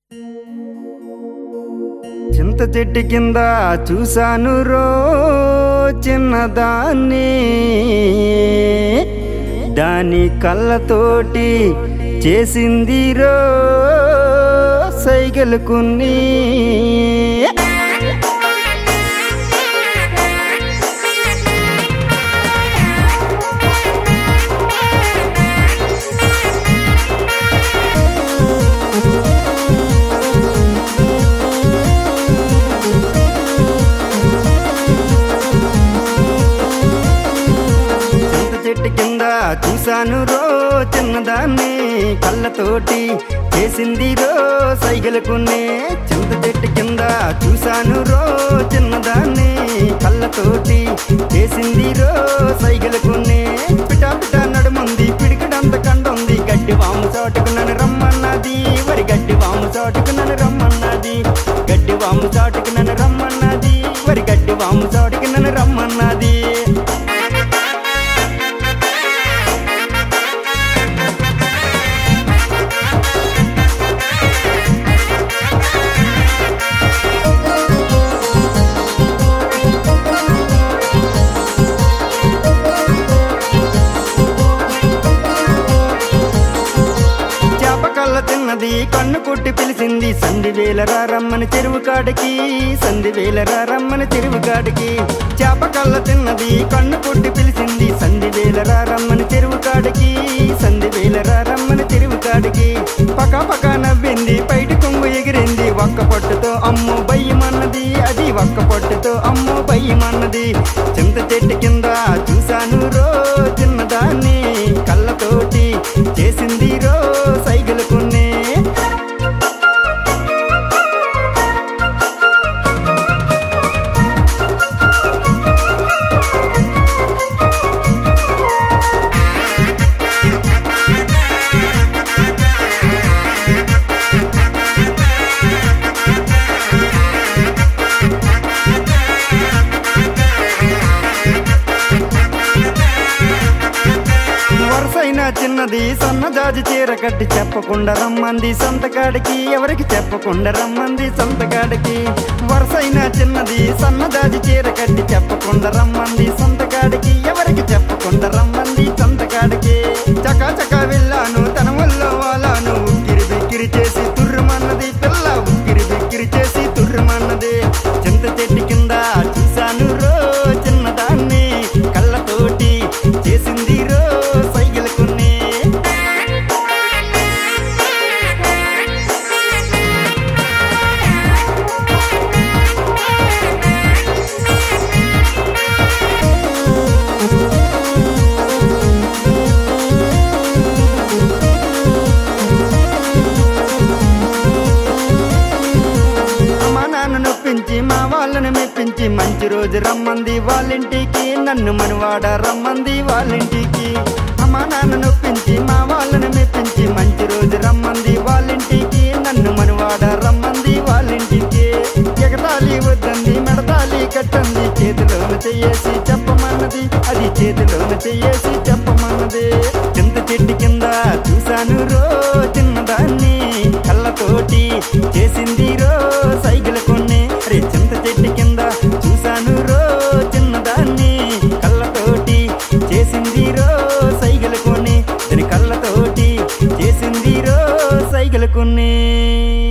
చింత చెట్టు కింద చూశాను రో చిన్నదాన్ని దాని కళ్ళతోటి చేసింది రో సైగలుకుని చింత చెట్టు కింద చూశాను రో చిన్నదాన్ని కళ్ళతోటి చేసింది రో సైగలుకునే చింత చెట్టు కింద చూశాను రో చిన్నదాన్ని కళ్ళతోటి చేసింది రో సైగలుకునే పిటా పిటా నడుముంది పిడికిడంత కండుంది గడ్డి వాము చాటుకు నన్ను రమ్మన్నది వరి గడ్డి వాము చాటుకు నన్ను రమ్మన్నది గడ్డి వాము చాటుకు నన్ను రమ్మన్నది వరి గడ్డి వాము చాటుకు నన్ను రమ్మన్నది చేపకల్ల తిన్నది కన్ను కొట్టి పిలిచింది సంధి వేలరా రమ్మని చెరువు కాడికి సంధి వేలరా రమ్మని చెరువు కాడికి చేపకల్ల తిన్నది కన్ను కొట్టి పిలిచింది సంధి వేలరా రమ్మని చెరువు కాడికి సంధి వేలరా రమ్మని చెరువు కాడికి పక పక నవ్వింది బయట కొంగు ఎగిరింది ఒక్క పొట్టుతో అమ్మో బయ్యమన్నది అది ఒక్క పొట్టుతో అమ్మో బయ్యమన్నది చింత చెట్టు కింద చూశాను రో చిన్నదాన్ని కళ్ళతోటి చేసింది రో సైగలుకునే వరుసైన చిన్నది సన్నజాజి చీర కట్టి చెప్పకుండా రమ్మంది సంతకాడికి ఎవరికి చెప్పకుండా రమ్మంది సంతకాడికి వరుసైన చిన్నది సన్నజాజి చీర కట్టి చెప్పకుండా రమ్మంది సంతకాడికి ఎవరికి చెప్పకుండా రమ్మంది సంతకాడికి చకా చకా వెళ్ళాను తన వల్ల వాలాను ఉక్కిరి బిక్కిరి చేసి తుర్రుమన్నది పిల్ల ఉక్కిరి బిక్కిరి చేసి తుర్రుమన్నది చింత చెట్టు కింద చూశాను రో చిన్నదాన్ని కళ్ళతోటి చేసింది రో సైగలుకునే మా నాన్న నొప్పించి మా వాళ్ళని మెప్పించి మంచి రోజు రమ్మంది వాళ్ళింటికి నన్ను మనవాడ రమ్మంది వాళ్ళింటికి మా నాన్న నొప్పించి మా వాళ్ళని మెప్పించి మంచి రోజు రమ్మంది వాళ్ళింటికి నన్ను మనవాడ రమ్మంది వాళ్ళింటికి ఎగతాళి వద్దంది మెడతాళి కట్టంది చేతిలోన చెయ్యేసి చెప్పమన్నది అది చేతిలోన చెయ్యేసి చెప్పమన్నది చింత చెట్టు కింద చూశాను రో చిన్నదాన్ని కళ్ళతోటి చేసింది రో సైకిల్ కొన్ని రే చింత చెట్టు కింద చూశాను రో చిన్నదాన్ని కళ్ళతోటి చేసింది రో సైకిల్ కొన్ని దాని కళ్ళతోటి చేసింది రో సైకిల్ కొన్ని